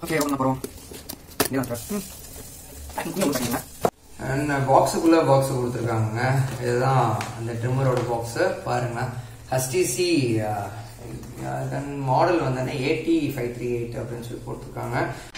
Okay ஒன்று அப்புறம் இதான் சார் ம் அண்ட் பாக்ஸுக்குள்ள பாக்ஸ் கொடுத்துருக்காங்க இதுதான் அந்த ட்ரிம்மரோட பாக்ஸ் பாருங்க ஹஸ்டிசி தென் மாடல் வந்தோடனே ஏடி ஃபைவ் த்ரீ எயிட் அப்படின்னு சொல்லி போட்டிருக்காங்க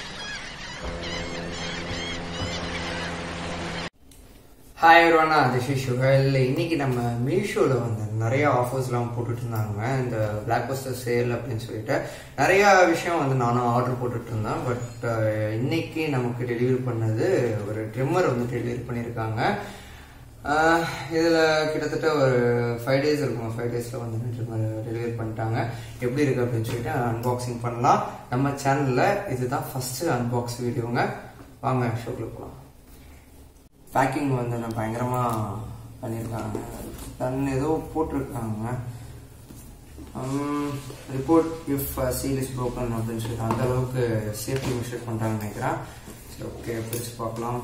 hi everyone this is Sugal இன்னைக்கு நம்ம மீஷோவில் வந்து நிறைய ஆஃபர்ஸ்லாம் போட்டுட்டு இருந்தாங்க இந்த பிளாக் பஸ்டர் சேல் அப்படின்னு சொல்லிட்டு நிறைய விஷயம் வந்து நானும் ஆர்டர் போட்டுட்டு இருந்தேன் பட் இன்னைக்கு நமக்கு டெலிவரி பண்ணது ஒரு ட்ரிம்மர் வந்து டெலிவரி பண்ணியிருக்காங்க ஆஹ் இதுல கிட்டத்தட்ட ஒரு ஃபைவ் டேஸ் இருக்கும் ஃபைவ் டேஸ்ல வந்து ட்ரிம்மர் டெலிவரி பண்ணிட்டாங்க எப்படி இருக்கு அப்படின்னு சொல்லிட்டு அன்பாக்சிங் பண்ணலாம் நம்ம சேனல்ல இதுதான் ஃபர்ஸ்ட் அன்பாக்ஸ் வீடியோங்க வாங்க ஷோக்குள்ள போகலாம் பேக்கிங் வந்து நான் பயங்கரமா பண்ணியிருக்காங்க தன் ஏதோ போட்டிருக்காங்க report if seal is broken அப்படின்னு சொல்லிட்டு அந்த அளவுக்கு சேஃப்டி மெஷர் பண்றாங்கன்னு நினைக்கிறேன் சரி ஓகே பிரிச்சு பார்க்கலாம்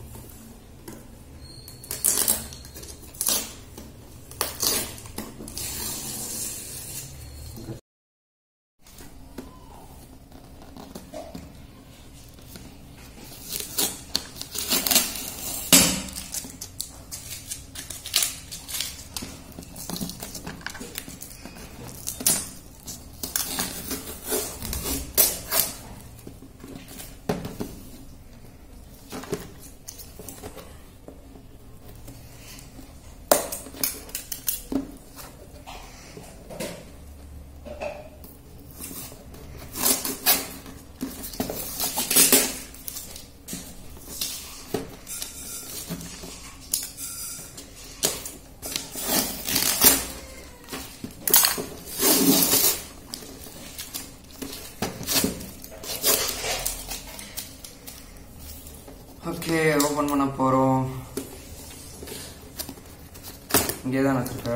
ஓகே ஓபன் பண்ண போறோம் இங்கே தான் வச்சிருக்க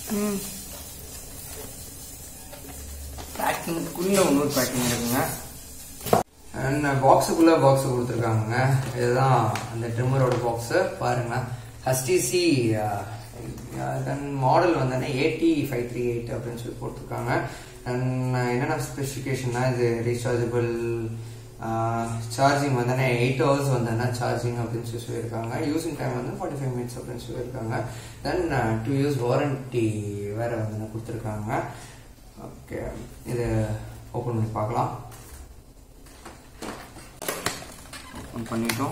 பேக்கிங்குள்ள இன்னொரு பேக்கிங் இருக்குங்க அண்ட் பாக்ஸுக்குள்ள பாக்ஸ் கொடுத்துருக்காங்க இதுதான் அந்த ட்ரிம்மரோட பாக்ஸ் பாருங்க ஹஸ்டிசி தென் மாடல் வந்தோடனே ஏடி ஃபைவ் த்ரீ எயிட் அப்படின்னு சொல்லி போட்டிருக்காங்க அண்ட் என்னென்ன ஸ்பெசிஃபிகேஷன்னா இது ரீசார்ஜபிள் சார்ஜிங் வந்தோடனே எயிட் ஹவர்ஸ் வந்தோன்னா சார்ஜிங் அப்படின்னு சொல்லி சொல்லியிருக்காங்க யூசிங் டைம் வந்து ஃபார்ட்டி ஃபைவ் மினிட்ஸ் அப்படின்னு சொல்லியிருக்காங்க தென் டூ இயர்ஸ் வாரண்டி வேற வந்து கொடுத்துருக்காங்க ஓகே இது ஓப்பன் பண்ணி பார்க்கலாம் ஓப்பன் பண்ணிட்டோம்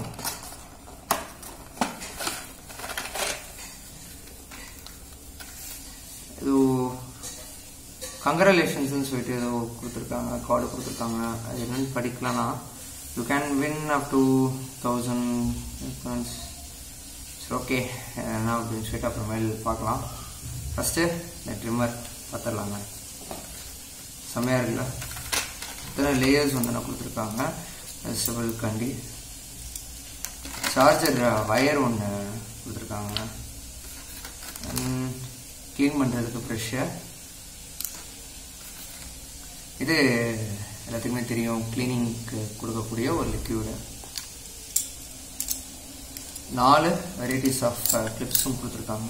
இது கங்க்ராலேஷன்ஸ்னு சொல்லிட்டு ஏதோ கொடுத்துருக்காங்க கார்டு கொடுத்துருக்காங்க அது என்னன்னு படிக்கலனா you can win up to thousand சரி ஓகே என்ன அப்படின்னு சொல்லிட்டு அப்புறமேல் பார்க்கலாம் ஃபஸ்ட்டு இந்த ட்ரிம்மர் பார்த்துடலாங்க செம்மையாக இருக்குல்ல இத்தனை லேயர்ஸ் வந்து நான் கொடுத்துருக்காங்க வெஜிடபிள் கண்டி சார்ஜர் வயர் ஒன்று கொடுத்துருக்காங்க க்ளீன் பண்ணுறதுக்கு ப்ரெஷ்ஷு இது எல்லாத்துக்குமே தெரியும் கிளீனிங்க்கு கொடுக்கக்கூடிய ஒரு லிக்யூடு நாலு வெரைட்டிஸ் ஆஃப் கிளிப்ஸும் கொடுத்துருக்காங்க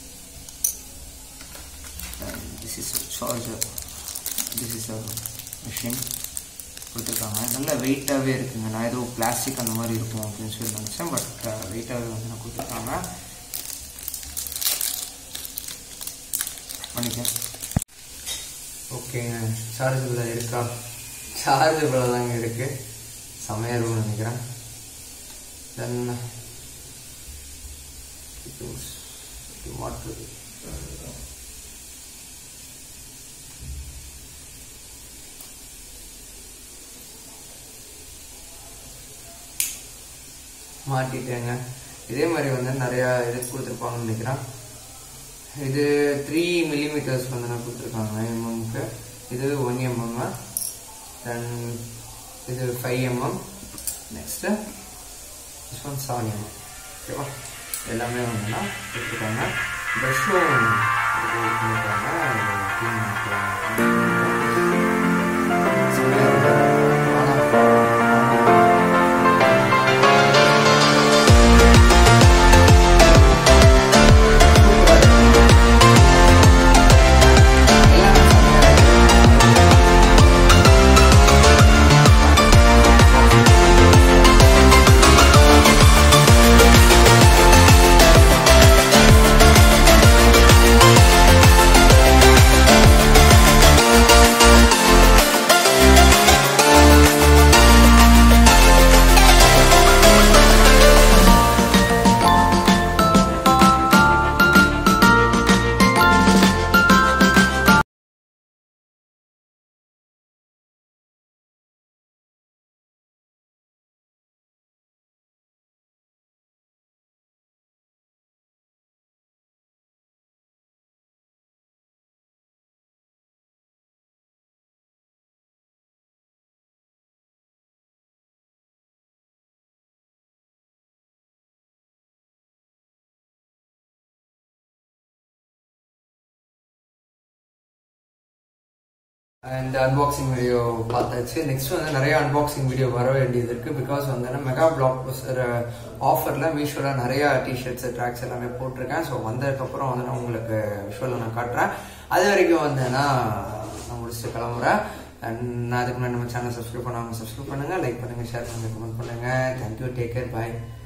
this is charger this is machine கொடுத்துருக்காங்க நல்ல வெயிட்டாகவே இருக்குங்க நான் ஏதோ பிளாஸ்டிக் அந்த மாதிரி இருக்கும் அப்படின்னு சொல்லி நினச்சேன் பட் வெயிட்டாகவே வந்து நான் கொடுத்துருக்காங்க பண்ணிக்க ஓகேங்க சார்ஜபிளாக இருக்கா சார்ஜபிளாக தாங்க இருக்கு செமையாக இருக்கும்னு நினைக்கிறேன் தென் மாற்று மாட்டிட்டேங்க இதே மாதிரி வந்து நிறையா இது கொடுத்துருப்பாங்கன்னு நினைக்கிறேன் இது த்ரீ மில்லிமீட்டர்ஸ் வந்து நான் கொடுத்துருக்காங்க எம்எம்க்கு இது ஒன் எம்எம் தென் இது five MM next this one seven MM ஓகேவா எல்லாமே வந்துன்னா கொடுத்துருக்காங்க ப்ரஷ்ஷும் இது பண்ணிருக்காங்க க்ளீன் பண்ணிக்கலாம் செமையா இருக்கு. ஆனா, எல்லாமே செமையா இருக்கு. இந்த அன்பாக்சிங் வீடியோ பார்த்தாச்சு நெக்ஸ்ட் வந்து நிறைய அன்பாக்சிங் வீடியோ வர வேண்டியது இருக்கு பிகாஸ் வந்து மெகா பிளாக் பஸ்டர் ஆஃபர்ல மீஷோல நிறைய டிஷர்ட்ஸ் ட்ராக்ஸ் எல்லாமே போட்டிருக்கேன் ஸோ வந்ததுக்கப்புறம் வந்து நான் உங்களுக்கு விஷுவலில் நான் காட்டுறேன் அது வரைக்கும் வந்தேன்னா நான் முடிச்சுட்டு கிளம்புறேன் அண்ட் நான் அதுக்கு முன்னாடி நம்ம சேனல் சப்ஸ்கிரைப் பண்ணாமல் சப்ஸ்கிரைப் பண்ணுங்க லைக் பண்ணுங்க ஷேர் பண்ணுங்க கமெண்ட் பண்ணுங்க தேங்க்யூ டேக் கேர் பாய்